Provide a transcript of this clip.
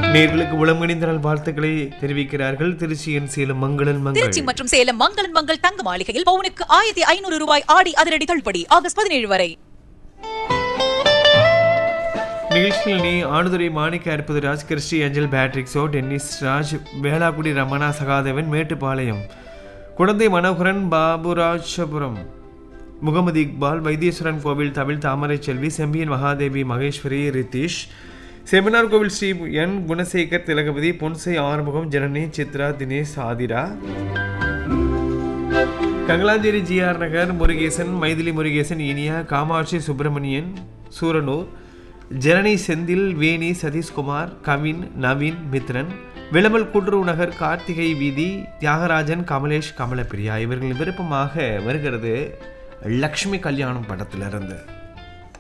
நேர்களுக்கு உளமணிந்த நாள் வாழ்த்துக்களை தெரிவிக்கிறார்கள் திருச்சியின் சேலம் மங்களன் திருச்சி மங்கள் மற்றும் சேலம் மங்களன் மங்கள் தங்க மாளிகையில் பவுனுக்கு ஆயிரத்தி ஐநூறு ரூபாய் ஆடி அதிரடி தள்ளுபடி ஆகஸ்ட் பதினேழு வரை நிகழ்ச்சியில் நீ ஆணுதுரை மாணிக்க அற்புத ராஜ் கிறிஸ்டி ஏஞ்சல் பேட்ரிக்ஸோ டென்னிஸ் ராஜ் வேளாக்குடி ரமணா சகாதேவன் மேட்டுப்பாளையம் குழந்தை மனோகரன் பாபுராஜபுரம் முகமது இக்பால் வைத்தீஸ்வரன் கோவில் தமிழ் தாமரை செல்வி செம்பியன் மகாதேவி மகேஸ்வரி ரித்தீஷ் செமினார் கோவில் ஸ்ரீ என் குணசேகர் திலகபதி பொன்சை ஆறுமுகம் ஜனனி சித்ரா தினேஷ் ஆதிரா கங்களாஞ்சேரி ஜிஆர் நகர் முருகேசன் மைதிலி முருகேசன் இனியா காமாட்சி சுப்பிரமணியன் சூரனூர் ஜனனி செந்தில் வேணி சதீஷ்குமார் கவின் நவீன் மித்ரன் விளம்பல் கூட்டுறவு நகர் கார்த்திகை வீதி தியாகராஜன் கமலேஷ் கமலப்பிரியா இவர்களின் விருப்பமாக வருகிறது லக்ஷ்மி கல்யாணம் படத்திலிருந்து